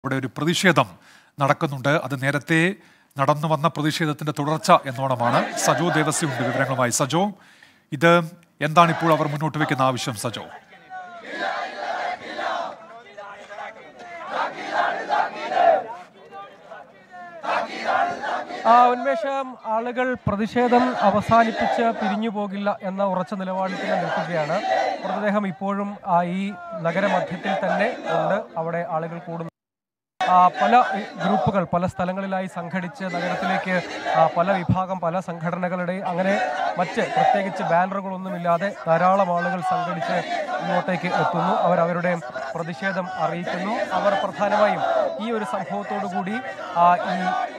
ഇവിടെ ഒരു പ്രതിഷേധം നടക്കുന്നുണ്ട് അത് നേരത്തെ നടന്നു വന്ന പ്രതിഷേധത്തിന്റെ തുടർച്ച എന്നോണമാണ് സജോ ദേവസ്യമുണ്ട് വിവരങ്ങളുമായി സജോ ഇത് എന്താണ് ഇപ്പോൾ അവർ മുന്നോട്ട് വെക്കുന്ന ആവശ്യം സജോ ആ ഉന്മേഷം ആളുകൾ പ്രതിഷേധം അവസാനിപ്പിച്ച് പിരിഞ്ഞു പോകില്ല എന്ന ഉറച്ച നിലപാടിൽ തന്നെ നിൽക്കുകയാണ് മൃതദേഹം ഇപ്പോഴും ആ, ഈ നഗരമധ്യത്തിൽ തന്നെ ഉണ്ട് അവിടെ ആളുകൾ കൂടുന്നു ആ, പല ഗ്രൂപ്പുകൾ പല സ്ഥലങ്ങളിലായി സംഘടിച്ച് നഗരത്തിലേക്ക് ആ, പല വിഭാഗം പല സംഘടനകളുടെ അങ്ങനെ മറ്റ് പ്രത്യേകിച്ച് ബാനറുകളൊന്നുമില്ലാതെ ധാരാളം ആളുകൾ സംഘടിച്ച് ഇങ്ങോട്ടേക്ക് എത്തുന്നു അവർ അവരുടെ പ്രതിഷേധം അറിയിക്കുന്നു അവർ പ്രധാനമായും ഈ ഒരു സംഭവത്തോടു കൂടി ആ, ഈ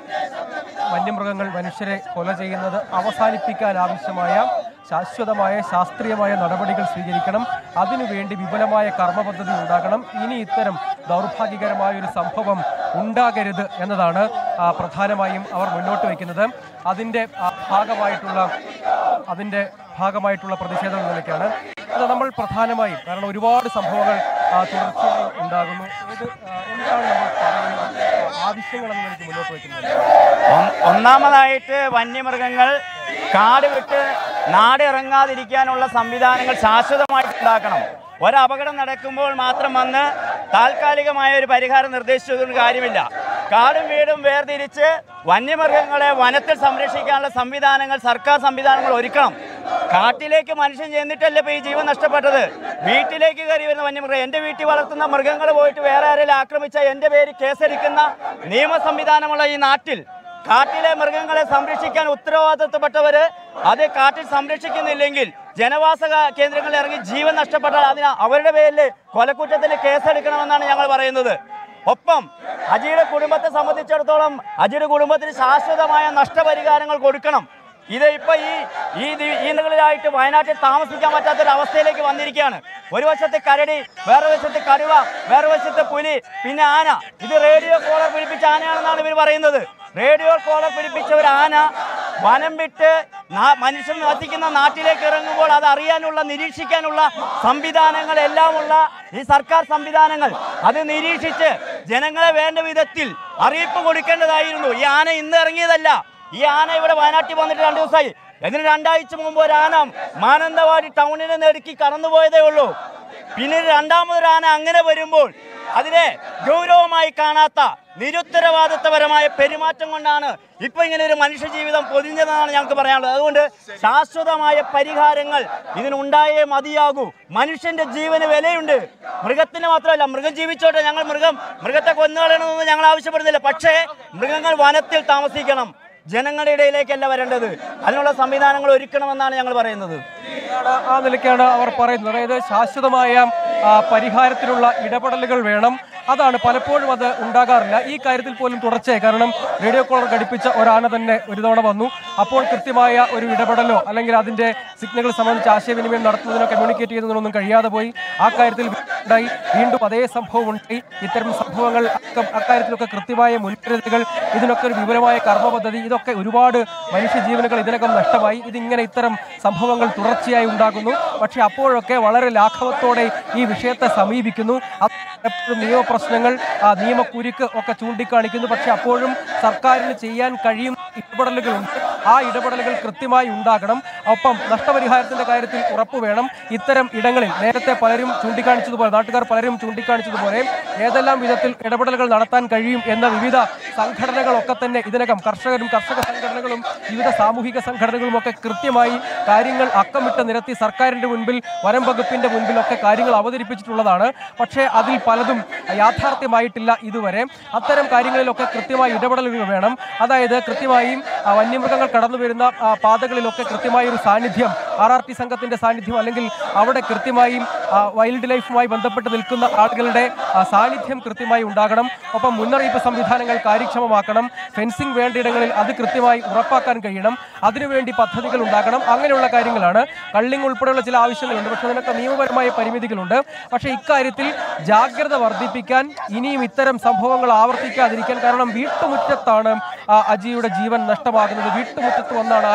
വന്യമൃഗങ്ങൾ മനുഷ്യരെ കൊല ചെയ്യുന്നത് അവസാനിപ്പിക്കാൻ ആവശ്യമായ ശാശ്വതമായ ശാസ്ത്രീയമായ നടപടികൾ സ്വീകരിക്കണം അതിനുവേണ്ടി വിപുലമായ കർമ്മ പദ്ധതി ഉണ്ടാകണം ഇനി ഇത്തരം ദൗർഭാഗ്യകരമായ ഒരു സംഭവം ഉണ്ടാകരുത് എന്നതാണ് ആ, പ്രധാനമായും അവർ മുന്നോട്ട് വയ്ക്കുന്നത് അതിൻ്റെ ആ, ഭാഗമായിട്ടുള്ള അതിൻ്റെ ഭാഗമായിട്ടുള്ള പ്രതിഷേധം എന്ന നിലയ്ക്കാണ് അത് നമ്മൾ പ്രധാനമായും കാരണം ഒരുപാട് സംഭവങ്ങൾ ആ, തുടർച്ചയായി ഉണ്ടാകുന്നു ഇത് ആ, എന്താണ് നമ്മൾ പറയുന്നത് ആവശ്യങ്ങൾ എന്ന നിലയ്ക്ക് മുന്നോട്ട് വയ്ക്കുന്നത് ഒ- ഒന്നാമതായിട്ട് വന്യമൃഗങ്ങൾ കാട് വിട്ട് നാട് ഇറങ്ങാതിരിക്കാനുള്ള സംവിധാനങ്ങൾ ശാശ്വതമായിട്ട് ഉണ്ടാക്കണം ഒരപകടം നടക്കുമ്പോൾ മാത്രം വന്ന് താൽക്കാലികമായ ഒരു പരിഹാരം നിർദ്ദേശിച്ചതുകൊണ്ട് കാര്യമില്ല കാടും വീടും വേർതിരിച്ച് വന്യമൃഗങ്ങളെ വനത്തിൽ സംരക്ഷിക്കാനുള്ള സംവിധാനങ്ങൾ സർക്കാർ സംവിധാനങ്ങൾ ഒരുക്കണം കാട്ടിലേക്ക് മനുഷ്യൻ ചെന്നിട്ടല്ലേ ഇപ്പോൾ ഈ ജീവൻ നഷ്ടപ്പെട്ടത് വീട്ടിലേക്ക് കയറി വരുന്ന വന്യമൃഗം എൻ്റെ വീട്ടിൽ വളർത്തുന്ന മൃഗങ്ങൾ പോയിട്ട് വേറെ ആരെങ്കിലും ആക്രമിച്ച എൻ്റെ പേര് കേസെടുക്കുന്ന നിയമ സംവിധാനമുള്ള ഈ നാട്ടിൽ കാട്ടിലെ മൃഗങ്ങളെ സംരക്ഷിക്കാൻ ഉത്തരവാദിത്തപ്പെട്ടവര് അത് കാട്ടിൽ സംരക്ഷിക്കുന്നില്ലെങ്കിൽ ജനവാസ ക- കേന്ദ്രങ്ങളിൽ ഇറങ്ങി ജീവൻ നഷ്ടപ്പെട്ടാൽ അതിന് അവരുടെ പേരിൽ കൊലക്കുറ്റത്തിന് കേസെടുക്കണമെന്നാണ് ഞങ്ങൾ പറയുന്നത് ഒപ്പം അജിയുടെ കുടുംബത്തെ സംബന്ധിച്ചിടത്തോളം അജിയുടെ കുടുംബത്തിന് ശാശ്വതമായ നഷ്ടപരിഹാരങ്ങൾ കൊടുക്കണം ഇത് ഇപ്പൊ ഈ ഈ ദി- ഈ നിലയിലായിട്ട് വയനാട്ടിൽ താമസിക്കാൻ പറ്റാത്തൊരു അവസ്ഥയിലേക്ക് വന്നിരിക്കുകയാണ് ഒരു വശത്ത് കരടി വേറെ വശത്ത് കടുവ വേറെ വശത്ത് പുലി പിന്നെ ആന ഇത് റേഡിയോ കോളർ പിടിപ്പിച്ച ആനയാണെന്നാണ് ഇവർ പറയുന്നത് റേഡിയോ കോളർ പിടിപ്പിച്ച ഒരു ആന വനം വിട്ട് നാ- മനുഷ്യൻ വസിക്കുന്ന നാട്ടിലേക്ക് ഇറങ്ങുമ്പോൾ അത് അറിയാനുള്ള നിരീക്ഷിക്കാനുള്ള സംവിധാനങ്ങളെല്ലാമുള്ള ഈ സർക്കാർ സംവിധാനങ്ങൾ അത് നിരീക്ഷിച്ച് ജനങ്ങളെ വേണ്ട വിധത്തിൽ അറിയിപ്പ് കൊടുക്കേണ്ടതായിരുന്നു ഈ ആന ഇന്ന് ഇറങ്ങിയതല്ല ഈ ആന ഇവിടെ വയനാട്ടിൽ വന്നിട്ട് രണ്ട് ദിവസമായി ഇതിന് രണ്ടാഴ്ച മുമ്പ് ഒരു ആന മാനന്തവാടി ടൗണിനെ നെടുക്കി കടന്നുപോയതേ ഉള്ളൂ പിന്നെ രണ്ടാമതൊരു ആന അങ്ങനെ വരുമ്പോൾ അതിനെ ഗൗരവമായി കാണാത്ത നിരുത്തരവാദിത്തപരമായ പെരുമാറ്റം കൊണ്ടാണ് ഇപ്പൊ ഇങ്ങനെ ഒരു മനുഷ്യ ജീവിതം പൊതിഞ്ഞതെന്നാണ് ഞങ്ങൾക്ക് പറയാനുള്ളത് അതുകൊണ്ട് ശാശ്വതമായ പരിഹാരങ്ങൾ ഇതിനുണ്ടായേ മതിയാകൂ മനുഷ്യന്റെ ജീവന് വിലയുണ്ട് മൃഗത്തിന് മാത്രമല്ല മൃഗം ജീവിച്ചോട്ടെ ഞങ്ങൾ മൃഗം മൃഗത്തെ കൊന്നുകളയണമെന്ന് ഞങ്ങൾ ആവശ്യപ്പെടുന്നില്ല പക്ഷേ മൃഗങ്ങൾ വനത്തിൽ താമസിക്കണം ജനങ്ങളുടെ ഇടയിലേക്കല്ല വരേണ്ടത് അതിനുള്ള സംവിധാനങ്ങൾ ഒരുക്കണമെന്നാണ് ഞങ്ങൾ പറയുന്നത് ആണ് ആ നിലയ്ക്കാണ് അവർ പറയുന്നത് അതായത് ശാശ്വതമായ ആ, പരിഹാരത്തിനുള്ള ഇടപെടലുകൾ വേണം അതാണ് പലപ്പോഴും അത് ഉണ്ടാകാറില്ല ഈ കാര്യത്തിൽ പോലും തുടർച്ചയായി കാരണം റേഡിയോ കോളർ ഘടിപ്പിച്ച ഒരാന തന്നെ ഒരു തവണ വന്നു അപ്പോൾ കൃത്യമായ ഒരു ഇടപെടലോ അല്ലെങ്കിൽ അതിന്റെ സിഗ്നലുകൾ സംബന്ധിച്ച് ആശയവിനിമയം നടത്തുന്നതിനോ കമ്മ്യൂണിക്കേറ്റ് ചെയ്യുന്നതിനൊന്നും കഴിയാതെ പോയി ആ കാര്യത്തിൽ ഉണ്ടായി വീണ്ടും അതേ സംഭവം ഉണ്ടായി ഇത്തരം സംഭവങ്ങൾ അക്ക- അക്കാര്യത്തിലൊക്കെ കൃത്യമായ മുൻകരുതലുകൾ ഇതിനൊക്കെ ഒരു വിപുലമായ കർമ്മ പദ്ധതി ഇതൊക്കെ ഒരുപാട് മനുഷ്യജീവനുകൾ ഇതിനകം നഷ്ടമായി ഇതിങ്ങനെ ഇത്തരം സംഭവങ്ങൾ തുടർച്ചയായി ഉണ്ടാകുന്നു പക്ഷെ അപ്പോഴൊക്കെ വളരെ ലാഘവത്തോടെ ഈ വിഷയത്തെ സമീപിക്കുന്നു അത് എപ്പോഴും നിയമപ്രശ്നങ്ങൾ ആ നിയമക്കുരുക്ക് ഒക്കെ ചൂണ്ടിക്കാണിക്കുന്നു പക്ഷെ അപ്പോഴും സർക്കാരിന് ചെയ്യാൻ കഴിയും ഇടപെടലുകളുണ്ട് ആ ഇടപെടലുകൾ കൃത്യമായി ഉണ്ടാകണം ഒപ്പം നഷ്ടപരിഹാരത്തിന്റെ കാര്യത്തിൽ ഉറപ്പ് വേണം ഇത്തരം ഇടങ്ങളിൽ നേരത്തെ പലരും ചൂണ്ടിക്കാണിച്ചതുപോലെ നാട്ടുകാർ പലരും ചൂണ്ടിക്കാണിച്ചതുപോലെ ഏതെല്ലാം വിധത്തിൽ ഇടപെടലുകൾ നടത്താൻ കഴിയും എന്ന വിവിധ സംഘടനകളൊക്കെ തന്നെ ഇതിനകം കർഷകരും കർഷക സംഘടനകളും വിവിധ സാമൂഹിക സംഘടനകളും ഒക്കെ കൃത്യമായി കാര്യങ്ങൾ അക്കമിട്ട് നിരത്തി സർക്കാരിന്റെ മുൻപിൽ വനം വകുപ്പിന്റെ മുൻപിലൊക്കെ കാര്യങ്ങൾ അവതരിപ്പിച്ചിട്ടുള്ളതാണ് പക്ഷേ അതിൽ പലതും യാഥാർത്ഥ്യമായിട്ടില്ല ഇതുവരെ അത്തരം കാര്യങ്ങളിലൊക്കെ കൃത്യമായി ഇടപെടലുകൾ വേണം അതായത് കൃത്യമായും ആ, വന്യമൃഗങ്ങൾ കടന്നു വരുന്ന ആ, പാതകളിലൊക്കെ കൃത്യമായ ഒരു സാന്നിധ്യം ആർ ആർ ടി സംഘത്തിന്റെ സാന്നിധ്യം അല്ലെങ്കിൽ അവിടെ കൃത്യമായും ആ, വൈൽഡ് ലൈഫുമായി ബന്ധപ്പെട്ട് നിൽക്കുന്ന ആളുകളുടെ ആ, സാന്നിധ്യം കൃത്യമായി ഉണ്ടാകണം ഒപ്പം മുന്നറിയിപ്പ് സംവിധാനങ്ങൾ കാര്യക്ഷമമാക്കണം ഫെൻസിംഗ് വേണ്ടയിടങ്ങളിൽ അത് കൃത്യമായി ഉറപ്പാക്കാൻ കഴിയണം അതിനുവേണ്ടി പദ്ധതികൾ ഉണ്ടാകണം അങ്ങനെയുള്ള കാര്യങ്ങളാണ് കള്ളിങ് ഉൾപ്പെടെയുള്ള ചില ആവശ്യങ്ങളുണ്ട് പക്ഷെ അതിനൊക്കെ നിയമപരമായ പരിമിതികളുണ്ട് പക്ഷേ ഇക്കാര്യത്തിൽ ജാഗ്രത വർദ്ധിപ്പിക്കാൻ ഇനിയും ഇത്തരം സംഭവങ്ങൾ ആവർത്തിക്കാതിരിക്കാൻ കാരണം വീട്ടുമുറ്റത്താണ് ആ, അജിയുടെ ജീവൻ നഷ്ടമാകുന്നത് വീട്ടുമുറ്റത്ത് വന്നാണ് ആന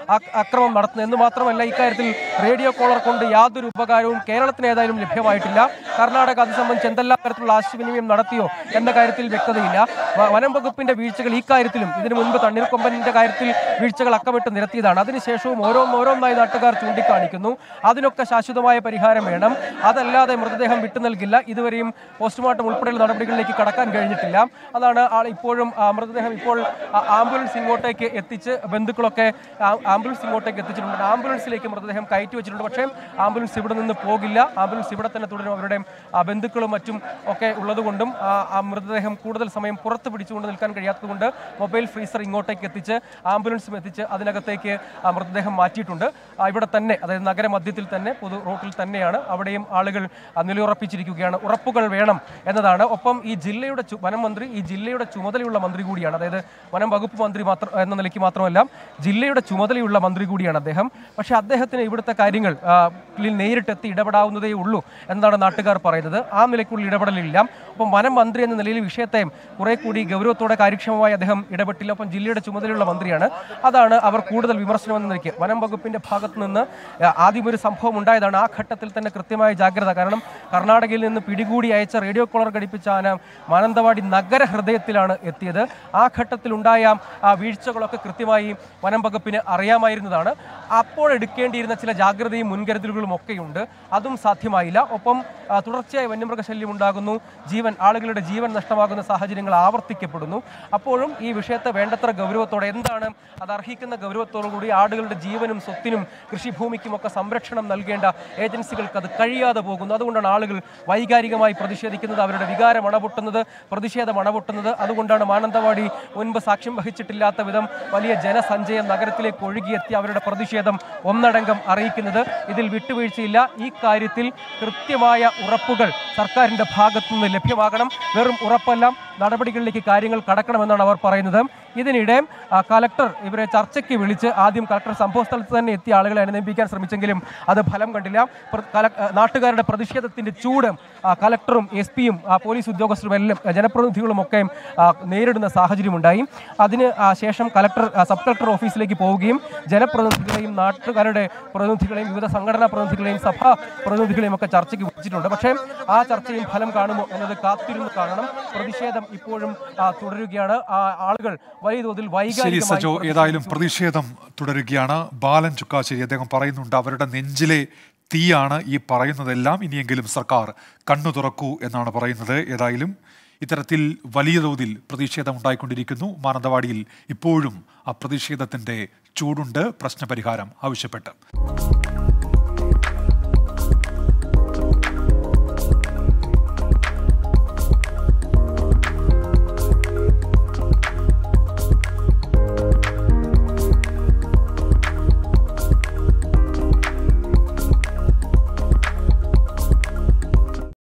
ആ- അക്രമം നടത്തുന്നത് എന്ന് മാത്രമല്ല ഇക്കാര്യത്തിൽ റേഡിയോ കോളർ കൊണ്ട് യാതൊരു ഉപകാരവും കേരളത്തിന് ഏതായാലും ലഭ്യമായിട്ടില്ല കർണാടക അത് സംബന്ധിച്ച് എന്തെല്ലാം തരത്തിലുള്ള ആശയവിനിമയം നടത്തിയോ എന്ന കാര്യത്തിൽ വ്യക്തതയില്ല വ- വനം വകുപ്പിന്റെ വീഴ്ചകൾ ഈ കാര്യത്തിലും ഇതിനു മുൻപ് തണ്ണീർക്കൊമ്പന്റെ കാര്യത്തിൽ വീഴ്ചകൾ അക്കമിട്ട് നിരത്തിയതാണ് അതിനുശേഷവും ഓരോന്നോരോന്നായി നാട്ടുകാർ ചൂണ്ടിക്കാണിക്കുന്നു അതിനൊക്കെ ശാശ്വതമായ പരിഹാരം വേണം അതല്ലാതെ മൃതദേഹം വിട്ടു നൽകില്ല ഇതുവരെയും പോസ്റ്റ്മോർട്ടം ഉൾപ്പെടെയുള്ള നടപടികളിലേക്ക് കടക്കാൻ കഴിഞ്ഞിട്ടില്ല അതാണ് ആൾ ഇപ്പോഴും ആ, മൃതദേഹം ഇപ്പോൾ ആ, ആംബുലൻസ് ഇങ്ങോട്ടേക്ക് എത്തിച്ച് ബന്ധുക്കളൊക്കെ ആ- ആംബുലൻസ് ഇങ്ങോട്ടേക്ക് എത്തിച്ചിട്ടുണ്ട് ആംബുലൻസിലേക്ക് മൃതദേഹം കയറ്റി വെച്ചിട്ടുണ്ട് പക്ഷേ ആംബുലൻസ് ഇവിടെ നിന്ന് പോകില്ല ആംബുലൻസ് ഇവിടെ തന്നെ തുടരും അവരുടെ ആ, ബന്ധുക്കളും മറ്റും ഒക്കെ ഉള്ളതുകൊണ്ടും ആ ആ മൃതദേഹം കൂടുതൽ സമയം പുറത്ത് പിടിച്ചുകൊണ്ട് നിൽക്കാൻ കഴിയാത്തതുകൊണ്ട് മൊബൈൽ ഫ്രീസർ ഇങ്ങോട്ടേക്ക് എത്തിച്ച് ആംബുലൻസും എത്തിച്ച് അതിനകത്തേക്ക് ആ മൃതദേഹം മാറ്റിയിട്ടുണ്ട് ആ, ഇവിടെ തന്നെ അതായത് നഗരമധ്യത്തിൽ തന്നെ പൊതു റോട്ടിൽ തന്നെയാണ് അവിടെയും ആളുകൾ ആ, നിലയുറപ്പിച്ചിരിക്കുകയാണ് ഉറപ്പുകൾ വേണം എന്നതാണ് ഒപ്പം ഈ ജില്ലയുടെ ചു- വനം മന്ത്രി ഈ ജില്ലയുടെ ചുമതലയുള്ള മന്ത്രി കൂടിയാണ് അതായത് വനം വകുപ്പ് മന്ത്രി മാത്രം എന്ന നിലയ്ക്ക് മാത്രമല്ല ജില്ലയുടെ ചുമതലയുള്ള മന്ത്രി കൂടിയാണ് അദ്ദേഹം പക്ഷേ അദ്ദേഹത്തിന് ഇവിടുത്തെ കാര്യങ്ങൾ ആ, ളിൽ നേരിട്ടെത്തി ഇടപെടാവുന്നതേ ഉള്ളൂ എന്നാണ് നാട്ടുകാർ പറയുന്നത് ആ നിലയ്ക്കുള്ള ഇടപെടലില്ല ഒപ്പം വനം മന്ത്രി എന്ന നിലയിൽ വിഷയത്തെ കുറെ കൂടി ഗൗരവത്തോടെ കാര്യക്ഷമമായി അദ്ദേഹം ഇടപെട്ടില്ല ഒപ്പം ജില്ലയുടെ ചുമതലയുള്ള മന്ത്രിയാണ് അതാണ് അവർ കൂടുതൽ വിമർശനം എന്ന നിലയ്ക്ക് വനം വകുപ്പിന്റെ ഭാഗത്ത് നിന്ന് ആ, ആദ്യം ഒരു സംഭവം ഉണ്ടായതാണ് ആ ഘട്ടത്തിൽ തന്നെ കൃത്യമായ ജാഗ്രത കാരണം കർണാടകയിൽ നിന്ന് പിടികൂടി അയച്ച റേഡിയോ കോളർ ഘടിപ്പിച്ച ആന മാനന്തവാടി നഗര ഹൃദയത്തിലാണ് എത്തിയത് ആ ഘട്ടത്തിൽ ഉണ്ടായ ആ വീഴ്ചകളൊക്കെ കൃത്യമായി വനം വകുപ്പിന് അറിയാമായിരുന്നതാണ് അപ്പോൾ എടുക്കേണ്ടിയിരുന്ന ചില ജാഗ്രതയും മുൻകരുതലുകളും ഒക്കെയുണ്ട് അതും സാധ്യമായില്ല ഒപ്പം ആ, തുടർച്ചയായി വന്യമൃഗശല്യം ഉണ്ടാകുന്നു ജീവൻ ആളുകളുടെ ജീവൻ നഷ്ടമാകുന്ന സാഹചര്യങ്ങൾ ആവർത്തിക്കപ്പെടുന്നു അപ്പോഴും ഈ വിഷയത്തെ വേണ്ടത്ര ഗൗരവത്തോടെ എന്താണ് അത് അർഹിക്കുന്ന ഗൗരവത്തോടു കൂടി ആളുകളുടെ ജീവനും സ്വത്തിനും കൃഷിഭൂമിക്കും ഒക്കെ സംരക്ഷണം നൽകേണ്ട ഏജൻസികൾക്ക് അത് കഴിയാതെ പോകുന്നു അതുകൊണ്ടാണ് ആളുകൾ വൈകാരികമായി പ്രതിഷേധിക്കുന്നത് അവരുടെ വികാരം അണപൊട്ടുന്നത് പ്രതിഷേധം അണപൊട്ടുന്നത് അതുകൊണ്ടാണ് മാനന്തവാടി മുൻപ് സാക്ഷ്യം വഹിച്ചിട്ടില്ലാത്ത വിധം വലിയ ജനസഞ്ചയം നഗരത്തിലേക്ക് ഒഴുകിയെത്തി അവരുടെ പ്രതിഷേധം ഒന്നടങ്കം അറിയിക്കുന്നത് ഇതിൽ വിട്ടുവീഴ്ചയില്ല ഈ കാര്യത്തിൽ കൃത്യമായ ഉറപ്പുകൾ സർക്കാരിന്റെ ഭാഗത്തു നിന്ന് ലഭ്യമാകണം വെറും ഉറപ്പല്ല നടപടികളിലേക്ക് കാര്യങ്ങൾ കടക്കണമെന്നാണ് അവർ പറയുന്നത് ഇതിനിടെ ആ, കലക്ടർ ഇവരെ ചർച്ചയ്ക്ക് വിളിച്ച് ആദ്യം കലക്ടർ സംഭവ സ്ഥലത്ത് തന്നെ എത്തിയ ആളുകളെ അനുനയിപ്പിക്കാൻ ശ്രമിച്ചെങ്കിലും അത് ഫലം കണ്ടില്ല പ്ര- കല- ആ, നാട്ടുകാരുടെ പ്രതിഷേധത്തിന്റെ ചൂട് ആ, കലക്ടറും എസ് പിയും പോലീസ് ഉദ്യോഗസ്ഥരും എല്ലാം ആ, ജനപ്രതിനിധികളും ഒക്കെ ആ, നേരിടുന്ന സാഹചര്യമുണ്ടായി അതിന് ആ, ശേഷം കലക്ടർ ആ, സബ് കളക്ടർ ഓഫീസിലേക്ക് പോവുകയും ജനപ്രതിനിധികളെയും നാട്ടുകാരുടെ പ്രതിനിധികളെയും വിവിധ സംഘടനാ പ്രതിനിധികളെയും സഭാ പ്രതിനിധികളെയും ഒക്കെ ചർച്ചയ്ക്ക് വിളിച്ചിട്ടുണ്ട് പക്ഷേ ആ ചർച്ചയും ഫലം കാണുമോ എന്നത് കാത്തിരുന്ന് കാണണം പ്രതിഷേധം ഇപ്പോഴും ആ, തുടരുകയാണ് ആ, ആളുകൾ വലിയ തോതിൽ ശരി സജോ വൈകാരികമായി ഏതായാലും പ്രതിഷേധം തുടരുകയാണ് ബാലൻ ചുക്കാശ്ശേരി അദ്ദേഹം പറയുന്നുണ്ട് അവരുടെ നെഞ്ചിലെ തീയാണ് ഈ പറയുന്നതെല്ലാം ഇനിയെങ്കിലും സർക്കാർ കണ്ണു തുറക്കൂ എന്നാണ് പറയുന്നത് ഏതായാലും ഇത്തരത്തിൽ വലിയ തോതിൽ പ്രതിഷേധം ഉണ്ടായിക്കൊണ്ടിരിക്കുന്നു മാനന്തവാടിയിൽ ഇപ്പോഴും ആ പ്രതിഷേധത്തിന്റെ ചൂടുണ്ട് പ്രശ്നപരിഹാരം ആവശ്യപ്പെട്ട്